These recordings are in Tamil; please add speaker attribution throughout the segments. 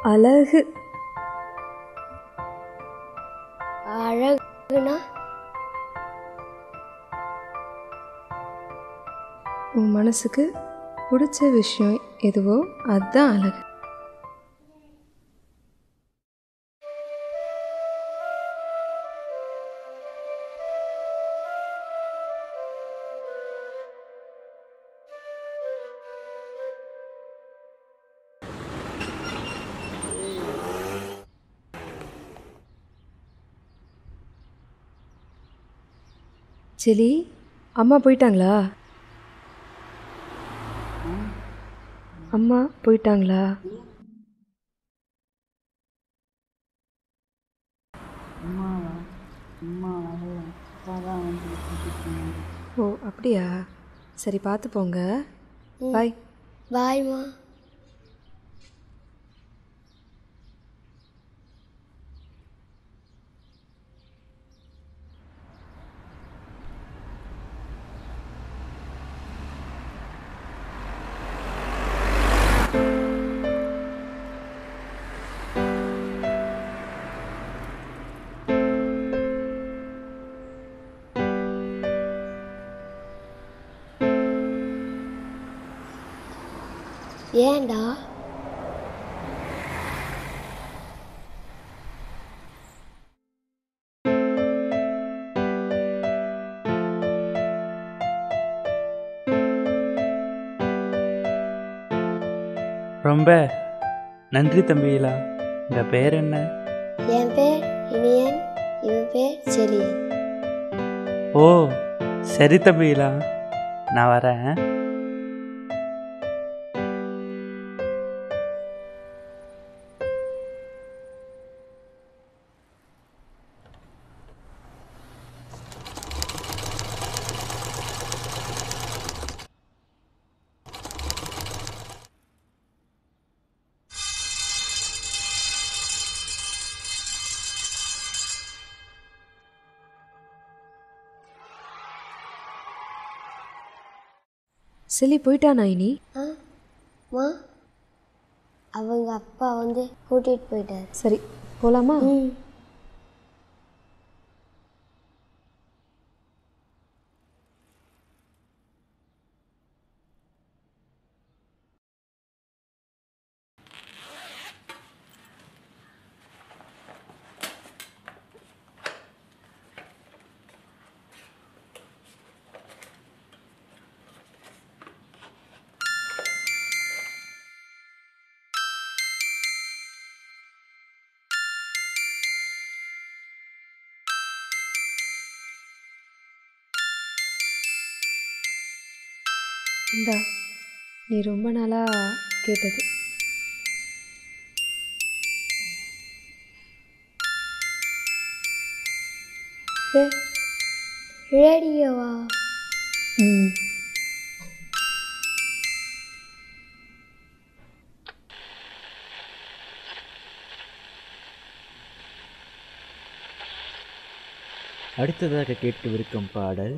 Speaker 1: அழகு
Speaker 2: அழகுனா
Speaker 1: உன் மனசுக்கு பிடிச்ச விஷயம் எதுவோ அதுதான் அழகு செலி அம்மா போயிட்டாங்களா அம்மா போயிட்டாங்களா ஓ அப்படியா சரி பார்த்து போங்க பாய்
Speaker 2: பாய்மா ஏன்டா
Speaker 3: ரொம்ப நன்றி தம்பிகளா உங்கள் பேர் என்ன
Speaker 2: என் பேர் இனியன் இவன் பேர் செலியன்
Speaker 3: ஓ சரி தம்பிகளா நான் வரேன்
Speaker 1: செலி போயிட்டானா இனி
Speaker 2: ஆ மா அவங்க அப்பா வந்து கூட்டிகிட்டு போயிட்டார்
Speaker 1: சரி போகலாமா
Speaker 2: ம்
Speaker 1: இந்தா நீ ரொம்ப நாளாக கேட்டது
Speaker 2: ரே- ரேடியோவா
Speaker 1: ம்
Speaker 4: அடுத்ததாக கேட்கவிருக்கும் பாடல்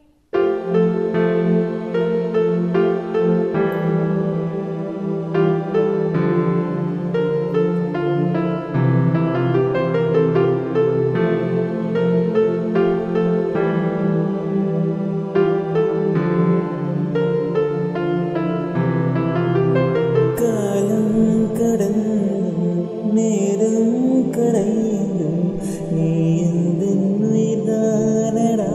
Speaker 5: காலம் கடந்தும் நேரம் கரைந்தும் நீ எந்த உயிர்தானடா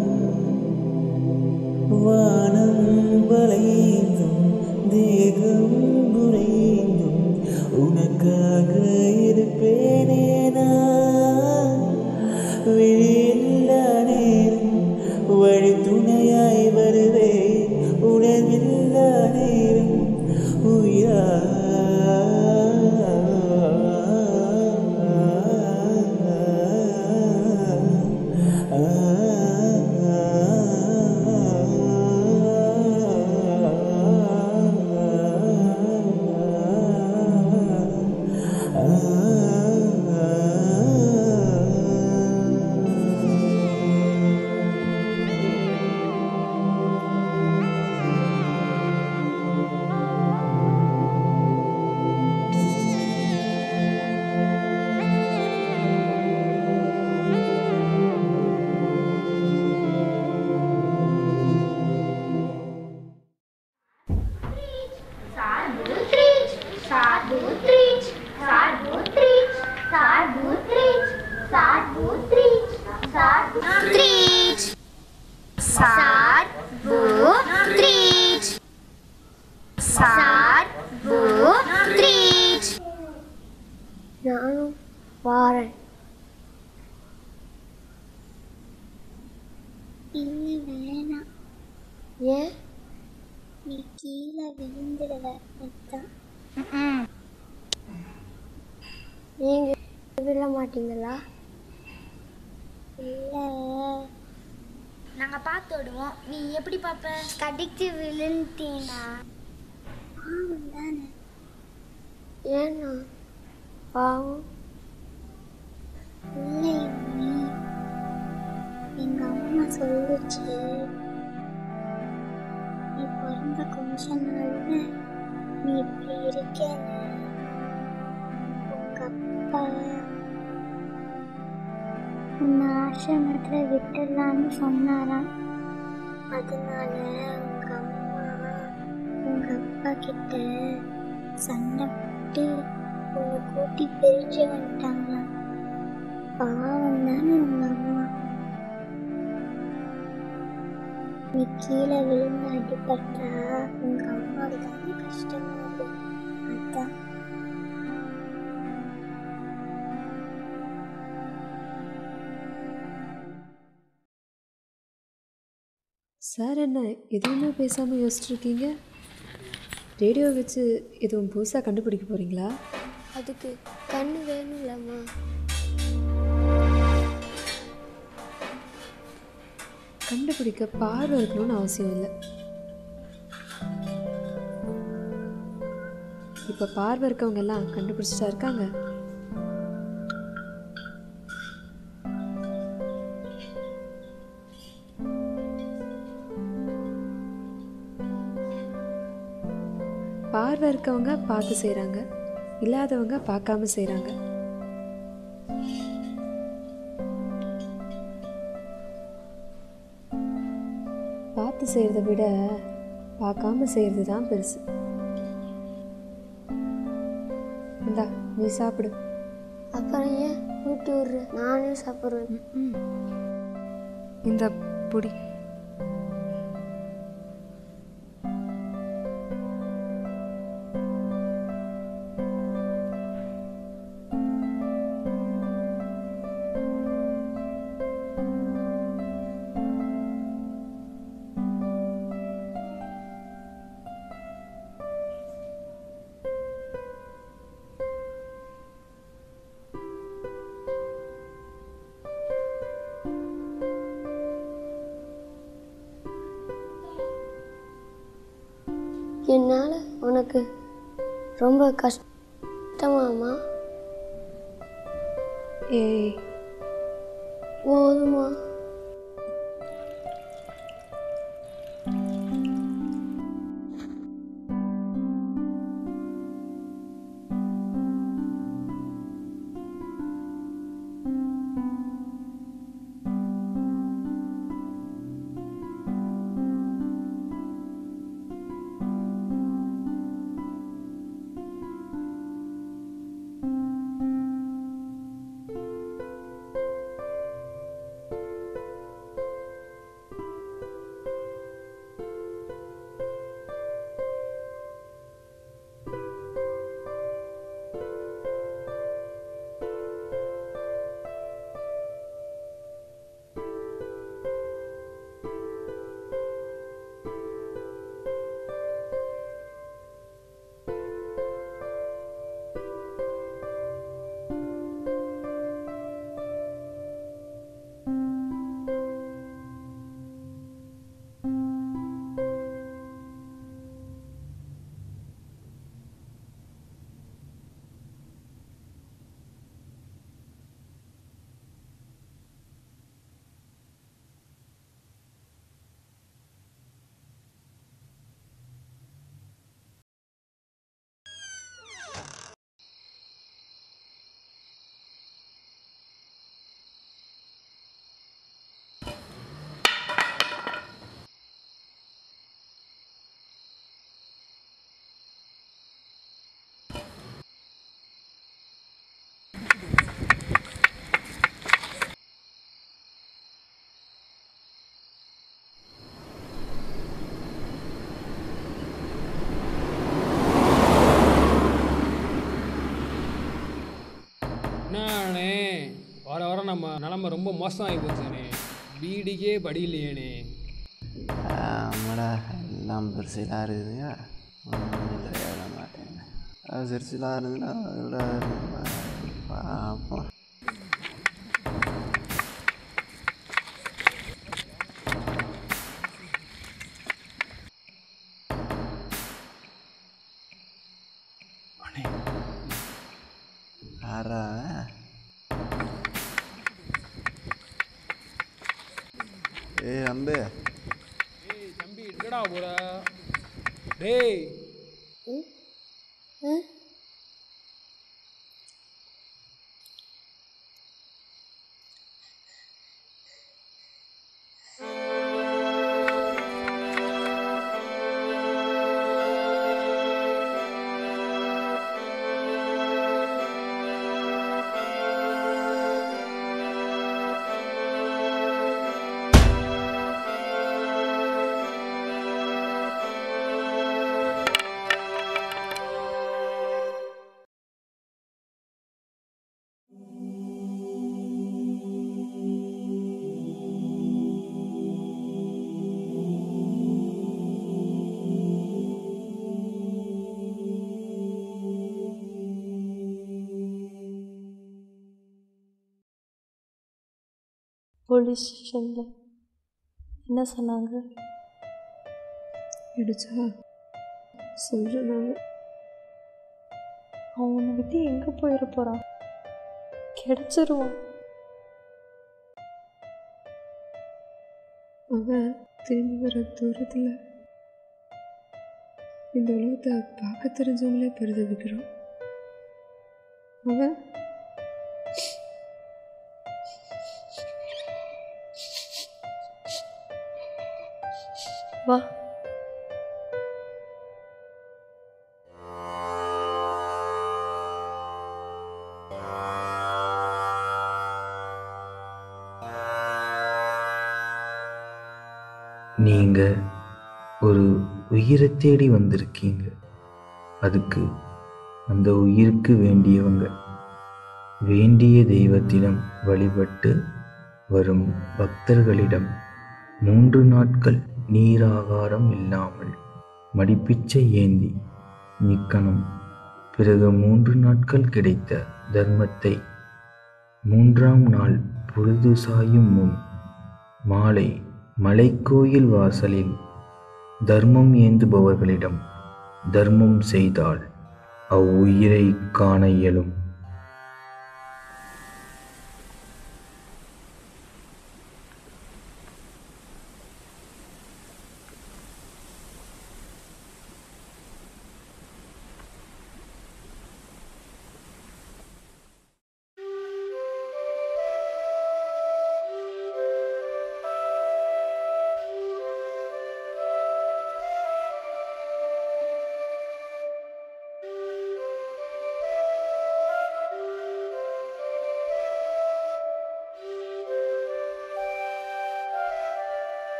Speaker 5: வானம் வளைந்தும் தேகம் குறைந்தும் உனக்காக இருப்பேனே நான் விழியில்லா நேரம் வழி துணையாய் வருவேன் உணர்வில்லா நேரம் உயிரா
Speaker 4: த்ரீச் சார் பூ த்ரீச் சார் பூ த்ரீச்
Speaker 2: நானும் வாரேன்
Speaker 4: இல்லை வேணாம்
Speaker 2: ஏன்
Speaker 4: நீ கீழே விழுந்துடுவ அதான்
Speaker 2: நீங்க விட மாட்டீங்களா
Speaker 4: இல்லை நாங்கள் பார்த்து விடுவோம் நீ எப்படி பார்ப்ப கடிச்சு விழுந்தீனா பாவம் தானே
Speaker 2: ஏன்னா பாவம்
Speaker 4: இல்லை நீ எங்க அம்மா சொல்லுச்சு நீ பிறந்த கொஞ்ச நாள்ல நீ இப்படி இருக்கேன்னு உங்க அப்பா உன்னை ஆசிரமத்துல விட்டுடலான்னு சொன்னாராம் அதனால உங்க அம்மா உங்க அப்பா கிட்ட சண்டை போட்டு உன்னை கூட்டி பிரிஞ்சு வந்துட்டாங்களாம் பாவம் தானே உங்க அம்மா நீ கீழே விழுந்து அடிபட்டா உங்க அம்மாவுக்கு தானே கஷ்டமாகும் அதான்
Speaker 1: சார் என்ன எதுவுமே பேசாமல் யோசிச்சுருக்கீங்க ரேடியோ வச்சு எதுவும் புதுசாக கண்டுபிடிக்க போகிறீங்களா
Speaker 2: அதுக்கு கண்ணு வேணும்லம்மா
Speaker 1: கண்டுபிடிக்க பார்வை இருக்கணும்னு அவசியம் இல்லை இப்போ பார்வை இருக்கவங்க எல்லாம் கண்டுபிடிச்சிட்டா இருக்காங்க பார்வை இருக்கவங்க பார்த்து செய்கிறாங்க இல்லாதவங்க பார்க்காம செய்கிறாங்க பார்த்து செய்கிறத விட பார்க்காம செய்கிறது தான் பெருசு இந்தா நீ சாப்பிடு
Speaker 2: அப்புறம் ஏன் ஊட்டி விடுற நானே சாப்பிட்றேன்
Speaker 1: ம் இந்த பொடி
Speaker 2: என்னால் உனக்கு ரொம்ப கஷ்டமாம்மா
Speaker 1: ஏய்
Speaker 2: போதுமா
Speaker 6: நிலமை ரொம்ப மோசமாகி போச்சுண்ணே வீடுக்கே படி இல்லையேண்ணே
Speaker 7: ஆமாடா எல்லாம் பெருசிலாக இருக்குதுங்க ஒன்றும் இல்லை ஏற மாட்டேங்க அது சிரிச்சிலாக இருந்துன்னா அதோட பார்ப்போம் யாரா ஏய் அம்பே
Speaker 6: டேய் தம்பி எங்கடா போற டேய்
Speaker 8: போலீஸ் ஸ்டேஷனில் என்ன சொன்னாங்க
Speaker 1: இடிச்சா சொல்கிறேன் நான்
Speaker 8: அவன் உன்னை விட்டு எங்கே போயிட போகிறான் கிடச்சிருவான்
Speaker 1: அவன் திரும்பி வர தூரத்தில் இந்த உலகத்தை பார்க்க தெரிஞ்சவங்களே பரிதவிக்கிறான் அவன்
Speaker 8: வா
Speaker 9: நீங்கள் ஒரு உயிரை தேடி வந்திருக்கீங்க அதுக்கு அந்த உயிருக்கு வேண்டியவங்க வேண்டிய தெய்வத்திடம் வழிபட்டு வரும் பக்தர்களிடம் மூன்று நாட்கள் நீராகாரம் இல்லாமல் மடிப்பிச்சை ஏந்தி நிற்கணும் பிறகு மூன்று நாட்கள் கிடைத்த தர்மத்தை மூன்றாம் நாள் பொழுது சாயும் முன் மாலை மலைக்கோயில் வாசலில் தர்மம் ஏந்துபவர்களிடம் தர்மம் செய்தால் அவ்வுயிரை காண இயலும்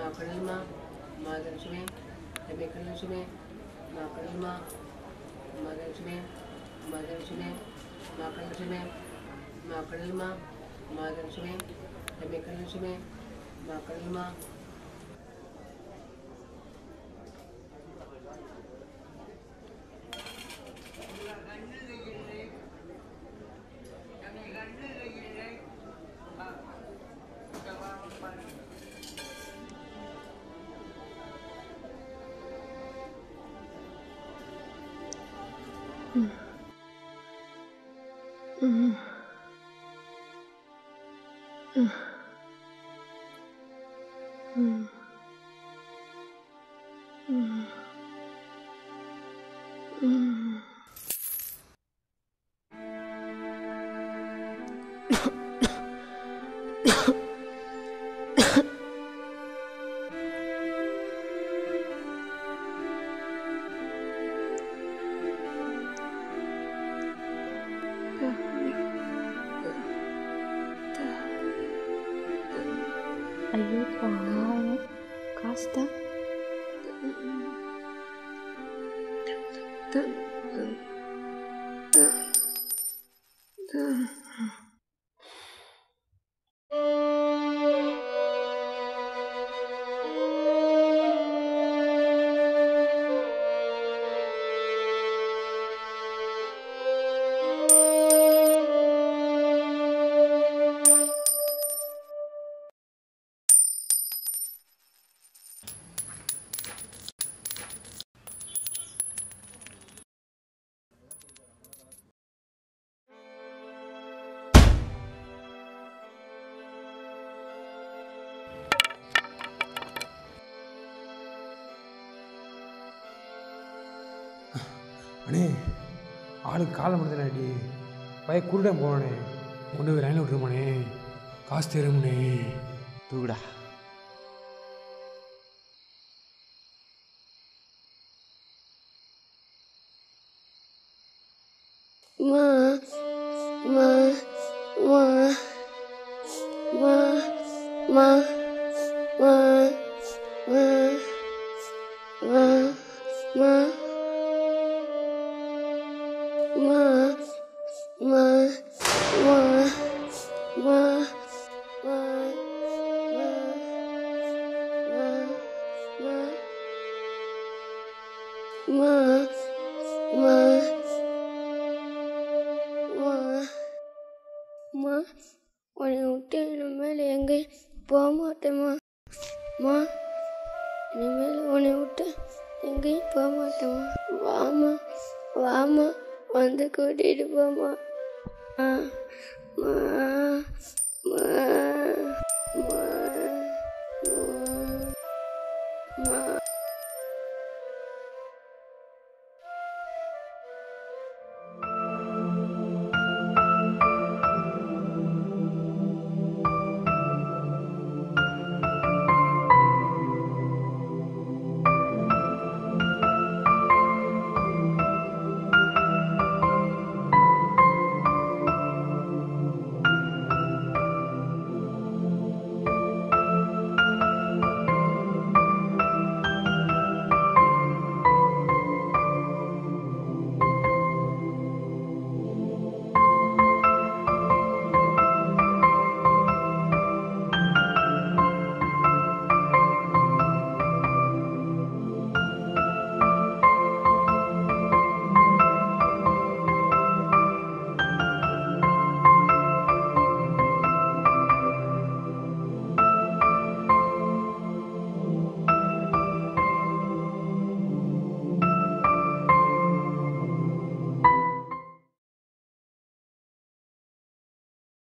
Speaker 10: கடலுமா மாதலட்சுமி தமிழ்கலட்சுமி மா கடலுமா மாதலட்சுமி மாதலட்சுமி மா கடலட்சுமி மா கடலுமா மாதலட்சுமி தமிழ்கலட்சுமி மா கடலுமா
Speaker 1: ஐயோ பாவம் காசு தான்
Speaker 6: அண்ணே ஆளுக்கு காலை முடிஞ்சனாடி பைய குருடன் போவானே கொண்டு போய் லைனில் விட்டுருமானே காசு தருமுனே
Speaker 7: தூக்குடா
Speaker 2: மா மா மா மா மா மா மா மா மா மா மா மா மா மா மா மா மா மா உன்னை விட்டு இனிமேல் எங்கே போக மாட்டேம்மா மா இனிமேல் உன்னை விட்டு எங்கேயும் போக மாட்டேம்மா வாமா வாமா வந்து கூட்டிகிட்டு போமா மா மா மா